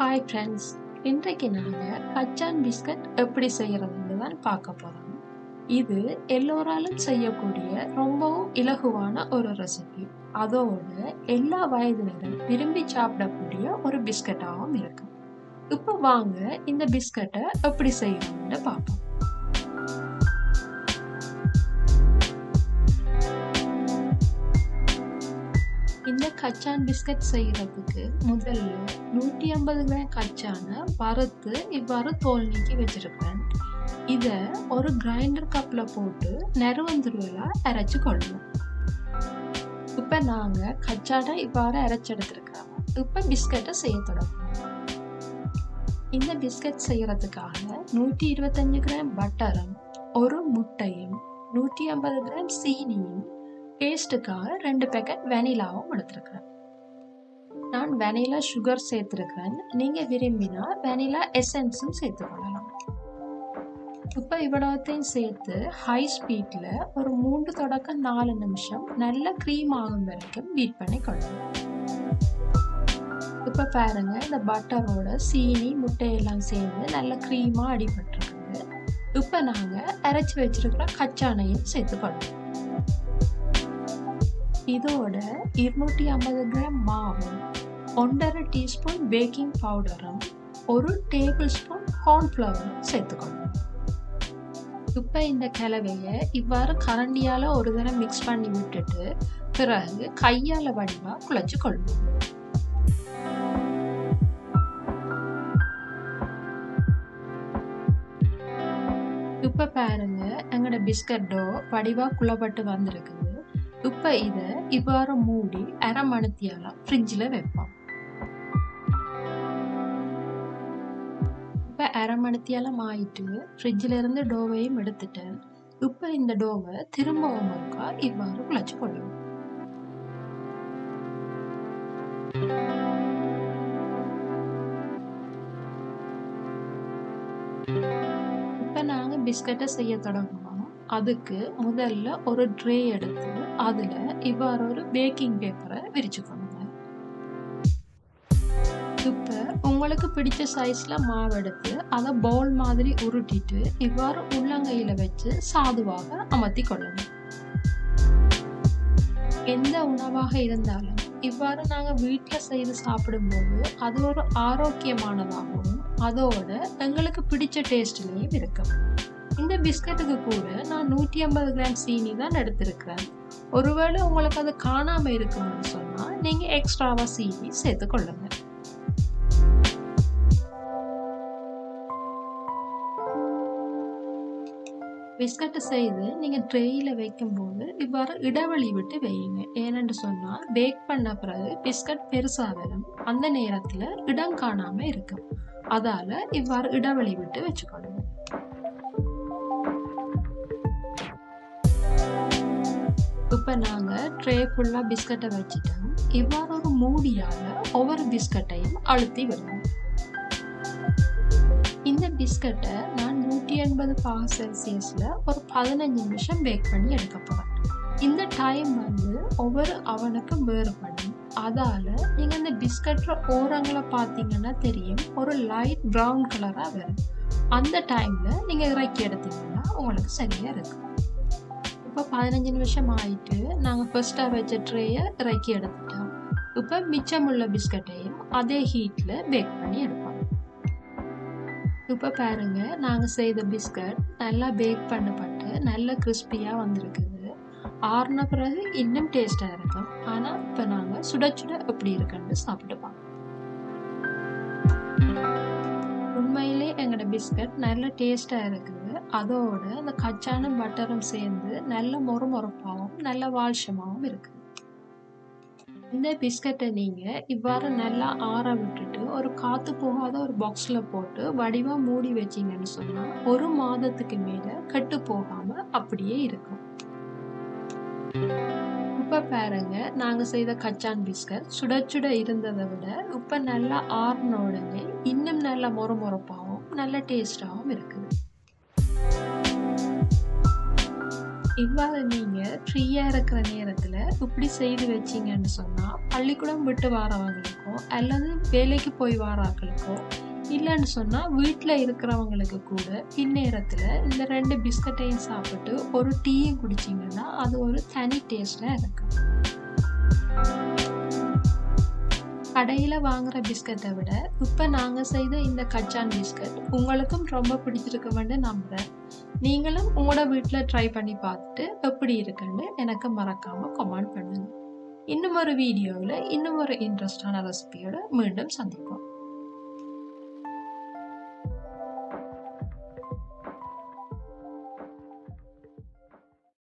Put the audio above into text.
hi friends இன்றைக்கு நாங்கள் கச்சான் பிஸ்கட் எப்படி செய்கிறதுன்னு தான் பார்க்க போகிறோம் இது எல்லோராலும் செய்யக்கூடிய ரொம்பவும் இலகுவான ஒரு ரெசிபி அதோட எல்லா வயதினரும் விரும்பி சாப்பிடக்கூடிய ஒரு பிஸ்கட்டாகவும் இருக்கு இப்போ வாங்க இந்த பிஸ்கட்டை எப்படி செய்யணும்னு பார்ப்போம் இந்த கச்சான் பிஸ்கட் செய்கிறதுக்கு முதல்ல நூற்றி ஐம்பது கிராம் கச்சானை வறுத்து இவ்வாறு தோல் நீக்கி வச்சிருப்பேன் இதை ஒரு கிரைண்டர் கப்பில் போட்டு நெருவந்துருவலாக அரைச்சி கொள்ளணும் இப்போ நாங்கள் கச்சானை இவ்வாறு அரைச்செடுத்துருக்கிறோம் இப்போ பிஸ்கட்டை செய்ய தொடங்கணும் இந்த பிஸ்கட் செய்கிறதுக்காக நூற்றி இருபத்தஞ்சு கிராம் பட்டரும் ஒரு முட்டையும் நூற்றி ஐம்பது கிராம் சீனியும் டேஸ்ட்டுக்காக ரெண்டு பேக்கெட் வெனிலாவும் எடுத்துருக்கிறேன் நான் வெனிலா சுகர் சேர்த்துருக்கிறேன் நீங்கள் விரும்பினா வெனிலா எசன்ஸும் சேர்த்துக்கொள்ளலாம் இப்போ இவ்வளோத்தையும் சேர்த்து ஹை ஸ்பீடில் ஒரு மூன்று தொடக்க நாலு நிமிஷம் நல்ல க்ரீம் ஆகும் வரைக்கும் பீட் பண்ணி கொள்ளலாம் இப்போ பாருங்க இந்த பட்டரோட சீனி முட்டையெல்லாம் சேர்ந்து நல்ல க்ரீமாக அடிபட்டுருக்குது இப்போ நாங்கள் அரைச்சி வச்சிருக்கிற கச்சானையும் சேர்த்துக்கொள்ளலாம் இதோட இருநூற்றி ஐம்பது கிராம் மாவும் ஒன்றரை டீஸ்பூன் பேக்கிங் பவுடரும் ஒரு டேபிள் ஸ்பூன் கார்ன்ஃப்ளவரும் சேர்த்துக்கணும் இப்போ இந்த கலவையை இவ்வாறு கரண்டியால் ஒரு தடவை மிக்ஸ் பண்ணி விட்டுட்டு பிறகு கையால் வடிவாக குழைச்சி கொள்ளணும் இப்போ பாருங்க எங்களோட பிஸ்கட்டோ வடிவாக குள்ளப்பட்டு வந்திருக்குது இப்போ இதை இவ்வாறு மூடி அரை மணித்தியால ஃப்ரிட்ஜில் வைப்போம் இப்போ அரை மணித்தியாலம் ஆயிட்டு ஃப்ரிட்ஜில் இருந்து டோவையும் எடுத்துட்டேன் இப்போ இந்த டோவை திரும்பவும் இருக்கா இவ்வாறு குழச்சி கொள்ளணும் இப்போ நாங்கள் பிஸ்கட்டை செய்ய தொடங்குவோம் அதுக்கு முதல்ல ஒரு ட்ரே எடுத்து அதில் இவ்வாறு ஒரு பேக்கிங் பேப்பரை விரிச்சுக்கணுங்க இப்போ உங்களுக்கு பிடிச்ச சைஸில் மாவு எடுத்து அதை பவுல் மாதிரி உருட்டிட்டு இவ்வாறு உள்ளங்கையில் வச்சு சாதுவாக அமர்த்தி கொள்ளணும் எந்த உணவாக இருந்தாலும் இவ்வாறு நாங்கள் வீட்டில் செய்து சாப்பிடும்போது அது ஒரு ஆரோக்கியமானதாகவும் அதோட எங்களுக்கு பிடிச்ச டேஸ்ட்லேயும் இருக்கும் இந்த பிஸ்கட்டுக்கு கூட நான் நூற்றி ஐம்பது கிராம் சீனி தான் எடுத்திருக்கிறேன் ஒருவேளை உங்களுக்கு அது காணாமல் இருக்கும்னு சொன்னால் நீங்கள் எக்ஸ்ட்ராவாக சீனி சேர்த்து கொள்ளுங்க பிஸ்கட்டை செய்து நீங்கள் ட்ரேயில் வைக்கும்போது இவ்வாறு இடைவெளி விட்டு வையுங்க ஏனென்று சொன்னால் பேக் பண்ண பிறகு பிஸ்கட் பெருசாக வரும் அந்த நேரத்தில் இடம் காணாமல் இருக்கும் அதால் இவ்வாறு இடைவெளி விட்டு வச்சுக்கொள்ளுங்க இப்போ நாங்கள் ட்ரே ஃபுல்லாக பிஸ்கட்டை வச்சுட்டோம் இவ்வாறு ஒரு மூடியால் ஒவ்வொரு பிஸ்கட்டையும் அழுத்தி விடுவோம் இந்த பிஸ்கட்டை நான் நூற்றி எண்பது பாக செல்சியஸில் ஒரு பதினஞ்சு நிமிஷம் பேக் பண்ணி எடுக்க போகிறேன் இந்த டைம் வந்து ஒவ்வொரு அவனுக்கும் வேறுபடும் அதால் நீங்கள் இந்த பிஸ்கட்டில் ஓரங்களை பார்த்தீங்கன்னா தெரியும் ஒரு லைட் ப்ரௌன் கலராக வரும் அந்த டைமில் நீங்கள் இறக்கி எடுத்தீங்கன்னா உங்களுக்கு சரியாக இருக்கும் இப்போ பதினஞ்சு நிமிஷம் ஆயிட்டு நாங்கள் ஃபர்ஸ்ட்டாக வச்ச ட்ரேயை இறக்கி எடுத்துட்டோம் இப்போ மிச்சமுள்ள பிஸ்கட்டையும் அதே ஹீட்டில் பேக் பண்ணி எடுப்போம் இப்போ பாருங்க நாங்கள் செய்த பிஸ்கட் நல்லா பேக் பண்ணப்பட்டு நல்ல கிறிஸ்பியாக வந்திருக்குது ஆறுன பிறகு இன்னும் டேஸ்ட்டாக இருக்கும் ஆனால் இப்போ நாங்கள் சுட சுட எப்படி இருக்குன்னு சாப்பிட்டுப்போம் உண்மையிலே எங்களோட பிஸ்கட் நல்ல டேஸ்ட்டாக இருக்குது அதோட அந்த கச்சான பட்டரும் சேர்ந்து நல்ல மொறு மொறுப்பாகவும் நல்ல வால்ஷமாகவும் இருக்குது இந்த பிஸ்கட்டை நீங்கள் இவ்வாறு நல்லா ஆற விட்டுட்டு ஒரு காற்று போகாத ஒரு பாக்ஸில் போட்டு வடிவாக மூடி வச்சிங்கன்னு சொன்னால் ஒரு மாதத்துக்கு மேலே கெட்டு போகாமல் அப்படியே இருக்கும் இப்போ பாருங்க நாங்கள் செய்த கச்சான் பிஸ்கட் சுட சுட இருந்ததை விட இப்போ நல்லா ஆறின உடனே இன்னும் நல்ல மொறு மொறுப்பாகவும் நல்ல டேஸ்டாகவும் இருக்குது இவ்வாறு நீங்கள் ஃப்ரீயாக இருக்கிற நேரத்தில் இப்படி செய்து வச்சிங்கன்னு சொன்னால் பள்ளிக்கூடம் விட்டு வாரவங்களுக்கோ அல்லது வேலைக்கு போய் வாராக்களுக்கோ இல்லைன்னு சொன்னால் வீட்டில் இருக்கிறவங்களுக்கு கூட பின்னேரத்தில் இந்த ரெண்டு பிஸ்கட்டையும் சாப்பிட்டு ஒரு டீயும் குடிச்சிங்கன்னா அது ஒரு தனி டேஸ்டில் இருக்கும் கடையில் வாங்குற பிஸ்கட்டை விட இப்போ நாங்கள் செய்த இந்த கச்சான் பிஸ்கட் உங்களுக்கும் ரொம்ப பிடிச்சிருக்குமென்னு நம்புகிறேன் நீங்களும் உங்களோட வீட்டில் ட்ரை பண்ணி பார்த்துட்டு எப்படி இருக்குன்னு எனக்கு மறக்காமல் கமெண்ட் பண்ணுங்க இன்னும் ஒரு வீடியோவில் இன்னும் ஒரு இன்ட்ரெஸ்டான ரெசிபியோட மீண்டும் சந்திப்போம்